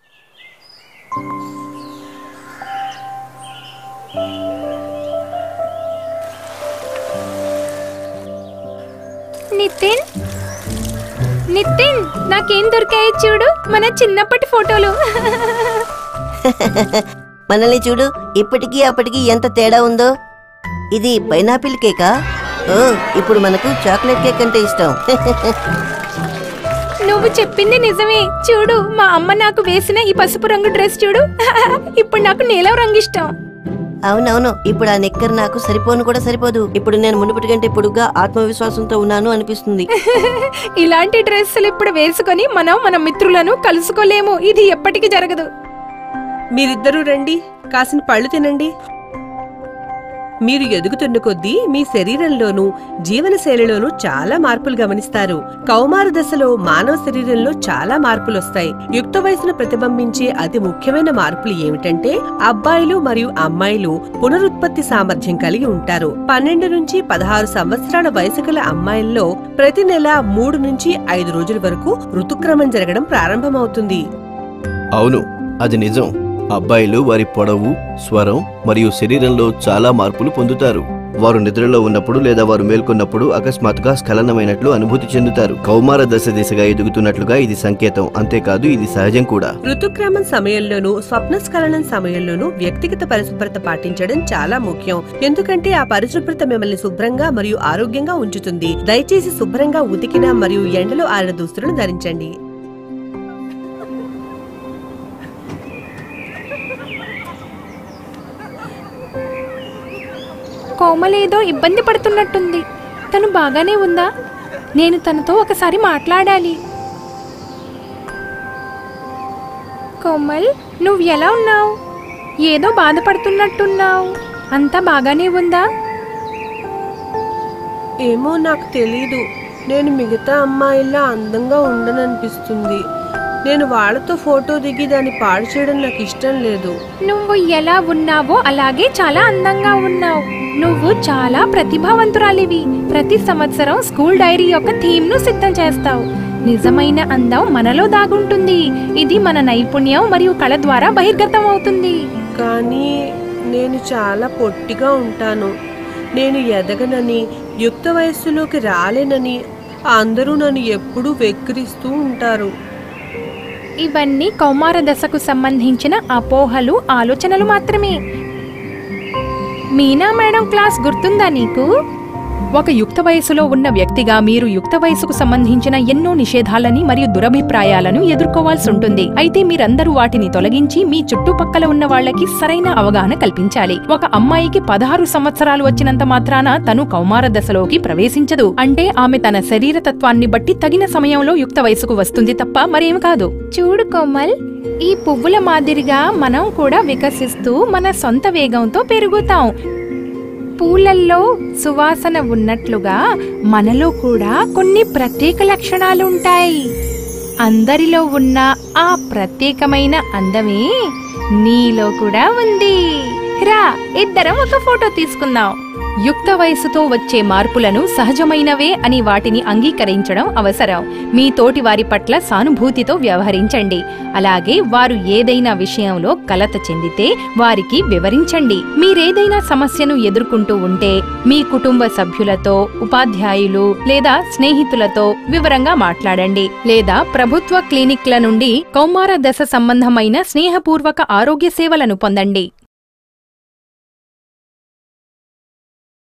నితిన్ నితిన్ నాకేం దొరికాయి చూడు మన చిన్నప్పటి ఫోటోలు మనల్ని చూడు ఇప్పటికీ అప్పటికి ఎంత తేడా ఉందో ఇది పైనాపిల్ కేకా ఓ ఇప్పుడు మనకు చాక్లెట్ కేక్ అంటే ఇష్టం నువ్వు చెప్పింది నిజమే చూడు మా అమ్మ నాకు వేసిన ఈ పసుపు రంగు డ్రెస్ చూడు ఇప్పుడు నాకు నీలం రంగు ఇష్టం అవునవును ఇప్పుడు ఆ నిక్కర్ నాకు సరిపోను కూడా సరిపోదు ఇప్పుడు నేను మునుపటి కంటే పొడుగ్గా ఆత్మవిశ్వాసంతో ఉన్నాను అనిపిస్తుంది ఇలాంటి డ్రెస్సులు ఇప్పుడు వేసుకొని మనం మన మిత్రులను కలుసుకోలేము ఇది ఎప్పటికీ జరగదు మీరిద్దరూ రండి కాసిన పళ్ళు తినండి మీరు ఎదుగుతున్న కొద్దీ మీ శరీరంలోనూ జీవనశైలిలోనూ చాలా మార్పులు గమనిస్తారు కౌమార దశలో మానవ శరీరంలో చాలా మార్పులు వస్తాయి యుక్త వయసును ప్రతిబింబించే అతి ముఖ్యమైన మార్పులు ఏమిటంటే అబ్బాయిలు మరియు అమ్మాయిలు పునరుత్పత్తి సామర్థ్యం కలిగి ఉంటారు పన్నెండు నుంచి పదహారు సంవత్సరాల వయసు గల అమ్మాయిల్లో ప్రతి నెల మూడు నుంచి ఐదు రోజుల వరకు ఋతుక్రమం జరగడం ప్రారంభమవుతుంది అవును అది నిజం అబ్బాయిలు వారి పొడవు స్వరం మరియు శరీరంలో చాలా మార్పులు పొందుతారు వారు నిద్రలో ఉన్నప్పుడు లేదా వారు మేల్కొన్నప్పుడు అకస్మాత్తుగా స్ఖలనమైనట్లు అనుభూతి చెందుతారు కౌమార దశ దిశగా ఎదుగుతున్నట్లుగా ఇది సంకేతం అంతేకాదు ఇది సహజం కూడా ఋతుక్రమం సమయంలోనూ స్వప్నస్ఖలనం సమయంలోనూ వ్యక్తిగత పరిశుభ్రత పాటించడం చాలా ముఖ్యం ఎందుకంటే ఆ పరిశుభ్రత మిమ్మల్ని శుభ్రంగా మరియు ఆరోగ్యంగా ఉంచుతుంది దయచేసి శుభ్రంగా ఉతికిన మరియు ఎండలో ఆరిన దుస్తులను ధరించండి కోమలేదో ఇబ్బంది పడుతున్నట్టుంది తను బాగానే ఉందా నేను తనతో ఒకసారి మాట్లాడాలి కోమల్ నువ్వు ఎలా ఉన్నావు ఏదో బాధపడుతున్నట్టున్నావు అంతా బాగానే ఉందా ఏమో నాకు తెలీదు నేను మిగతా అమ్మాయిలా అందంగా ఉండననిపిస్తుంది నేను వాళ్ళతో ఫోటో దిగి దాన్ని పాడు చేయడం నాకు ఇష్టం లేదు నువ్వు ఎలా ఉన్నావో అలాగే చాలా అందంగా ఉన్నావు నువ్వు చాలా ప్రతిభావంతురాలివి ప్రతి సంవత్సరం స్కూల్ డైరీ యొక్క థీమ్ ను సిద్ధం చేస్తావు నిజమైన అందం మనలో దాగుంటుంది ఇది మన నైపుణ్యం మరియు కళ ద్వారా బహిర్గతం అవుతుంది కానీ నేను చాలా పొట్టిగా ఉంటాను నేను ఎదగనని యుక్త వయస్సులోకి రాలేనని అందరూ నన్ను ఎప్పుడూ వెక్కిరిస్తూ ఉంటారు ఇవన్నీ కౌమార దశకు సంబంధించిన అపోహలు ఆలోచనలు మాత్రమే మీనా మేడం క్లాస్ గుర్తుందా నీకు ఒక యుక్త వయసులో ఉన్న వ్యక్తిగా మీరు యుక్త వయసుకు సంబంధించిన ఎన్నో నిషేధాలని మరియు దురభిప్రాయాలను ఎదుర్కోవాల్సి ఉంటుంది అయితే మీరందరూ వాటిని తొలగించి మీ చుట్టుపక్కల ఉన్న వాళ్ళకి సరైన అవగాహన కల్పించాలి ఒక అమ్మాయికి పదహారు సంవత్సరాలు వచ్చినంత మాత్రాన తను కౌమార దశలోకి ప్రవేశించదు అంటే ఆమె తన శరీర తత్వాన్ని బట్టి తగిన సమయంలో యుక్త వయసుకు వస్తుంది తప్ప మరేం కాదు చూడు కోమల్ ఈ పువ్వుల మాదిరిగా మనం కూడా వికసిస్తూ మన సొంత వేగంతో పెరుగుతాం పూలల్లో సువాసన ఉన్నట్లుగా మనలో కూడా కొన్ని ప్రత్యేక లక్షణాలు ఉంటాయి అందరిలో ఉన్న ఆ ప్రత్యేకమైన అందమే నీలో కూడా ఉంది రా ఇద్దరం ఒక ఫోటో తీసుకుందాం యుక్త వయసుతో వచ్చే మార్పులను సహజమైనవే అని వాటిని అంగీకరించడం అవసరం మీ తోటి వారి పట్ల సానుభూతితో వ్యవహరించండి అలాగే వారు ఏదైనా విషయంలో కలత చెందితే వారికి వివరించండి మీరేదైనా సమస్యను ఎదుర్కొంటూ ఉంటే మీ కుటుంబ సభ్యులతో ఉపాధ్యాయులు లేదా స్నేహితులతో వివరంగా మాట్లాడండి లేదా ప్రభుత్వ క్లినిక్ల నుండి కౌమార దశ సంబంధమైన స్నేహపూర్వక ఆరోగ్య సేవలను పొందండి